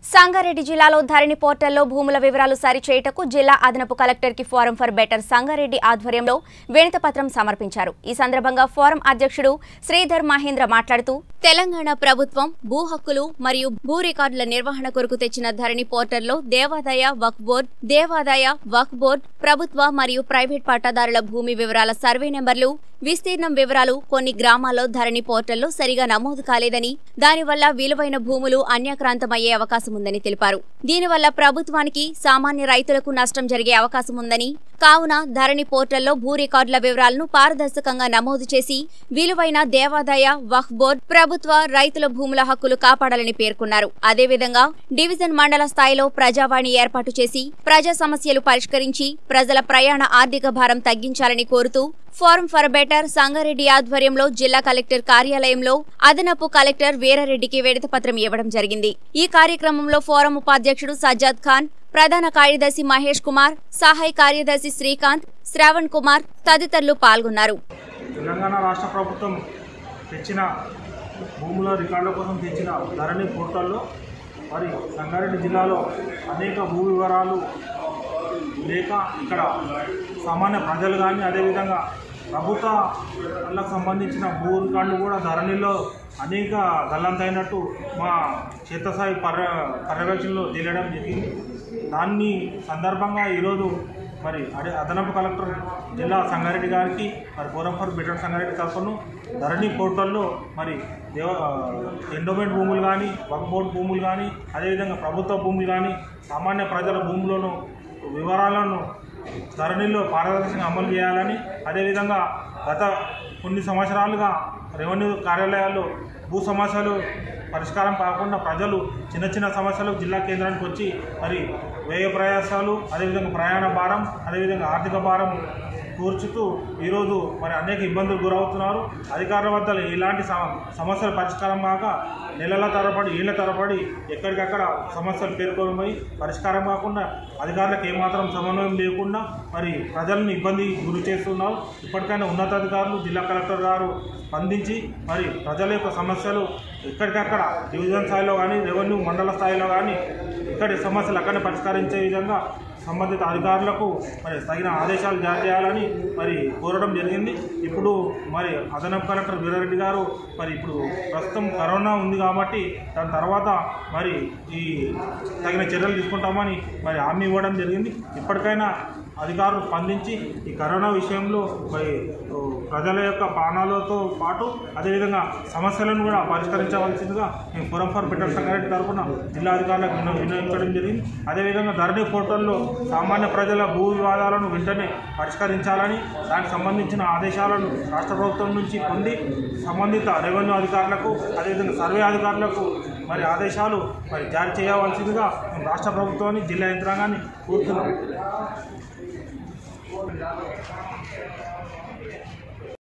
సంగారెడ్డి జిల్లాలో ధరణి పోర్టల్లో భూముల వివరాలు సరిచేయటకు జిల్లా అదనపు కలెక్టర్కి ఫోరం ఫర్ బెటర్ సంగారెడ్డి ఆధ్వర్యంలో వినతిపత్రం సమర్పించారు ఈ సందర్భంగా ఫోరం అధ్యక్షుడు శ్రీధర్ మహేంద్ర మాట్లాడుతూ తెలంగాణ ప్రభుత్వం భూ హక్కులు మరియు భూ రికార్డుల నిర్వహణ కొరకు తెచ్చిన ధరణి పోర్టల్లో దేవాదాయ వక్ బోర్డ్ దేవాదాయ వక్ బోర్డ్ ప్రభుత్వ మరియు ప్రైవేట్ పట్టాదారుల భూమి వివరాల సర్వే నెంబర్లు విస్తీర్ణం వివరాలు కొన్ని గ్రామాల్లో ధరణి పోర్టల్లో సరిగా నమోదు కాలేదని దానివల్ల విలువైన భూములు అన్యాక్రాంతమయ్యే అవకాశం ఉందని తెలిపారు దీనివల్ల ప్రభుత్వానికి సామాన్య రైతులకు నష్టం జరిగే అవకాశం ఉందని కావున ధరణి పోర్టల్లో భూ రికార్డుల వివరాలను పారదర్శకంగా నమోదు చేసి విలువైన దేవాదాయ వక్ఫ్ బోర్డ్ ప్రభుత్వ రైతుల భూముల హక్కులు కాపాడాలని పేర్కొన్నారు అదేవిధంగా డివిజన్ మండల స్థాయిలో ప్రజావాణి ఏర్పాటు చేసి ప్రజా సమస్యలు పరిష్కరించి ప్రజల ప్రయాణ ఆర్థిక భారం తగ్గించాలని కోరుతూ ఫోరం ఫర్ బెటర్ సంగారెడ్డి ఆధ్వర్యంలో జిల్లా కలెక్టర్ కార్యాలయంలో అదనపు కలెక్టర్ వీరారెడ్డికి విడతపత్రం ఇవ్వడం జరిగింది ఈ కార్యక్రమంలో ఫోరం ఉపాధ్యక్షుడు సజ్జాద్ ఖాన్ ప్రధాన కార్యదర్శి మహేష్ కుమార్ సహాయ కార్యదర్శి శ్రీకాంత్ శ్రావణ్ కుమార్ తదితరులు పాల్గొన్నారు తెలంగాణ రాష్ట్ర ప్రభుత్వం తెచ్చిన భూముల రికార్డుల కోసం తెచ్చిన ధరణి పోర్టల్లో మరి సంగారెడ్డి జిల్లాలో అనేక భూ వివరాలు లేక ఇక్కడ సామాన్య ప్రజలు కానీ అదేవిధంగా ప్రభుత్వ వాళ్ళకు సంబంధించిన భూ రికార్డులు కూడా ధరణిలో అనేక గల్లంతైనట్టు మా క్షేత్రస్థాయి పర్య పర్యవేక్షణలో తేలడం జరిగింది దాన్ని సందర్భంగా ఈరోజు మరి అదే అదనపు కలెక్టర్ జిల్లా సంగారెడ్డి గారికి మరి ఫోరం ఫర్ బెటర్ సంగారెడ్డి తరఫున ధరణి పోర్టల్లో మరి దేవ ఎండోమెంట్ భూములు కానీ వక్ బోర్డు భూములు కానీ అదేవిధంగా ప్రభుత్వ భూములు కానీ సామాన్య ప్రజల భూములను వివరాలను ధరణిలో పారదర్శకంగా అమలు చేయాలని అదేవిధంగా గత కొన్ని సంవత్సరాలుగా రెవెన్యూ కార్యాలయాల్లో భూ సమస్యలు పరిష్కారం కాకుండా ప్రజలు చిన్న చిన్న సమస్యలు జిల్లా కేంద్రానికి వచ్చి మరి వ్యయ ప్రయాసాలు అదేవిధంగా ప్రయాణ భారం అదేవిధంగా ఆర్థిక భారం కూర్చుతూ ఈరోజు మరి అనేక ఇబ్బందులు గురవుతున్నారు అధికారుల వద్ద ఇలాంటి సమ- సమస్యల పరిష్కారం కాక నెలల తరబడి ఏళ్ల తరబడి ఎక్కడికక్కడ సమస్యలు పేర్కొని పరిష్కారం కాకుండా అధికారులకు ఏమాత్రం సమన్వయం లేకుండా మరి ప్రజలను ఇబ్బంది గురి చేస్తున్నారు ఇప్పటికైనా ఉన్నతాధికారులు జిల్లా కలెక్టర్ గారు స్పందించి మరి ప్రజల యొక్క సమస్యలు ఎక్కడికక్కడ డివిజన్ స్థాయిలో కానీ రెవెన్యూ మండల స్థాయిలో కానీ ఇక్కడి సమస్యలు అక్కడనే పరిష్కరించే విధంగా సంబంధిత అధికారులకు మరి తగిన ఆదేశాలు జారీ చేయాలని మరి కోరడం జరిగింది ఇప్పుడు మరి అదనపు కలెక్టర్ వీరారెడ్డి గారు మరి ఇప్పుడు ప్రస్తుతం కరోనా ఉంది కాబట్టి దాని తర్వాత మరి ఈ తగిన చర్యలు తీసుకుంటామని మరి హామీ ఇవ్వడం జరిగింది ఇప్పటికైనా అధికారులు స్పందించి ఈ కరోనా విషయంలో మరి ఓ, ప్రజల యొక్క ప్రాణాలతో పాటు అదేవిధంగా సమస్యలను కూడా పరిష్కరించవలసిందిగా మేము ఫోరం ఫర్ బెటర్ సంగారెడ్డి తరఫున జిల్లా అధికారులకు విన్న వినియోగించడం జరిగింది అదేవిధంగా ధరణి పోర్టల్లో సామాన్య ప్రజల భూ వివాదాలను వెంటనే పరిష్కరించాలని దానికి సంబంధించిన ఆదేశాలను రాష్ట్ర ప్రభుత్వం నుంచి పొంది సంబంధిత రెవెన్యూ అధికారులకు అదేవిధంగా సర్వే అధికారులకు మరి ఆదేశాలు మరి జారీ చేయవలసిందిగా మేము రాష్ట్ర ప్రభుత్వాన్ని జిల్లా యంత్రాంగాన్ని కోరుతున్నాం